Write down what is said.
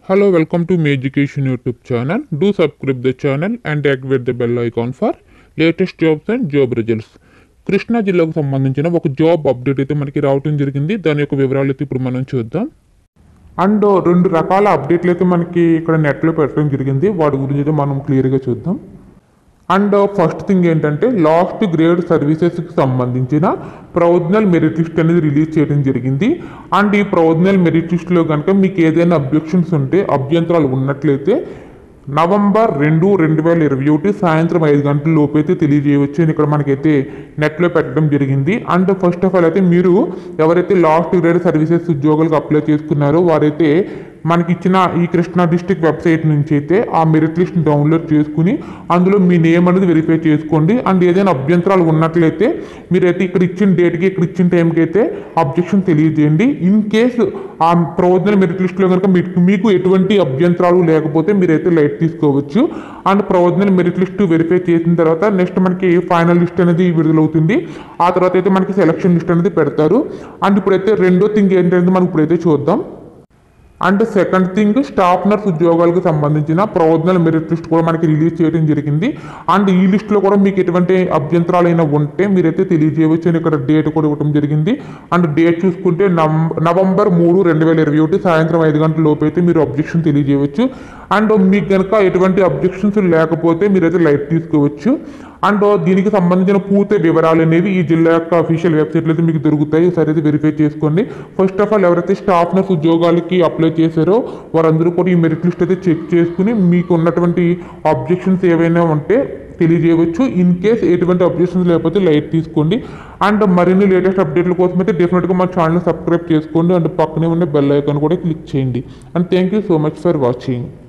Hello, welcome to Me Education YouTube channel. Do subscribe the channel and activate the bell icon for latest jobs and job results. Krishna జిల్లాకు సంబంధించిన ఒక job update అయితే మనకి రావటం జరిగింది దాని యొక్క వివరాలు అయితే ఇప్పుడు మనం చూద్దాం అండ్ రెండు రకాల అప్డేట్లు అయితే మనకి ఇక్కడ నెట్లో పెట్టడం జరిగింది వాటి గురించి అయితే మనం క్లియర్గా చూద్దాం అండ్ ఫస్ట్ థింగ్ ఏంటంటే లాస్ట్ గ్రేడ్ సర్వీసెస్కి సంబంధించిన ప్రొవిజనల్ మెరిట్ లిస్ట్ అనేది రిలీజ్ చేయడం జరిగింది అండ్ ఈ ప్రొవిజనల్ మెరిట్ లిస్ట్లో కనుక మీకు ఏదైనా అబ్జెక్షన్స్ ఉంటే అభ్యంతరాలు ఉన్నట్లయితే నవంబర్ రెండు రెండు వేల ఇరవై ఒకటి సాయంత్రం ఐదు గంటల లోపు అయితే తెలియజేయవచ్చు అని ఇక్కడ మనకైతే నెట్లో పెట్టడం జరిగింది అండ్ ఫస్ట్ ఆఫ్ ఆల్ అయితే మీరు ఎవరైతే లాస్ట్ గ్రేడ్ సర్వీసెస్ ఉద్యోగులకు అప్లై చేసుకున్నారో వారైతే మనకి ఇచ్చిన ఈ కృష్ణా డిస్టిక్ వెబ్సైట్ నుంచి అయితే ఆ మెరిట్ లిస్ట్ డౌన్లోడ్ చేసుకుని అందులో మీ నేమ్ అనేది వెరిఫై చేసుకోండి అండ్ ఏదైనా అభ్యంతరాలు ఉన్నట్లయితే మీరైతే ఇక్కడ ఇచ్చిన డేట్కి ఇక్కడ ఇచ్చిన టైంకి అయితే అబ్జెక్షన్ తెలియజేయండి ఇన్ కేసు ఆ ప్రొవిజనల్ మెరిట్ లిస్ట్లో కనుక మీకు మీకు ఎటువంటి అభ్యంతరాలు లేకపోతే మీరైతే లైట్ తీసుకోవచ్చు and provisional merit list verify చేసిన తర్వాత నెక్స్ట్ మనకి ఫైనల్ లిస్ట్ అనేది విడుదలవుతుంది ఆ తర్వాత అయితే మనకి సెలక్షన్ లిస్ట్ అనేది పెడతారు అండ్ ఇప్పుడైతే రెండో థింగ్ ఏంటంటే మనం ఇప్పుడైతే చూద్దాం and second thing staff nurse ఉద్యోగాలకు సంబంధించిన ప్రొవిజనల్ మెరిట్ లిస్ట్ కూడా మనకి రిలీజ్ చేయడం జరిగింది అండ్ ఈ లిస్ట్లో కూడా మీకు ఎటువంటి అభ్యంతరాలు అయినా ఉంటే మీరైతే తెలియజేయవచ్చు అని ఇక్కడ డేట్ కూడా ఇవ్వడం జరిగింది అండ్ డేట్ చూసుకుంటే నం- నవంబర్ మూడు రెండు వేల ఇరవై ఒకటి సాయంత్రం ఐదు గంటల లోపు అయితే మీరు అబ్జెక్షన్ తెలియజేయవచ్చు అండ్ మీకు కనుక ఎటువంటి అబ్జెక్షన్స్ లేకపోతే మీరైతే లైట్ తీసుకోవచ్చు అండ్ దీనికి సంబంధించిన పూర్తి వివరాలు అనేవి ఈ జిల్లా యొక్క అఫీషియల్ వెబ్సైట్లో అయితే మీకు దొరుకుతాయి ఒకసారి అయితే వెరిఫై చేసుకోండి ఫస్ట్ ఆఫ్ ఆల్ ఎవరైతే స్టాఫ్ నర్స్ ఉద్యోగాలకి అప్లై చేశారో వారందరూ కూడా ఈ మెరిట్ లిస్ట్ అయితే చెక్ చేసుకుని మీకు ఉన్నటువంటి అబ్జెక్షన్స్ ఏవైనా ఉంటే తెలియజేయవచ్చు ఇన్ కేస్ ఎటువంటి అబ్జెక్షన్స్ లేకపోతే లైట్ తీసుకోండి అండ్ మరిన్ని లేటెస్ట్ అప్డేట్ల కోసం అయితే డెఫినెట్గా మా ఛానల్ సబ్స్క్రైబ్ చేసుకోండి అండ్ పక్కనే ఉన్న బెల్ ఐకాన్ కూడా క్లిక్ చేయండి and thank you so much for watching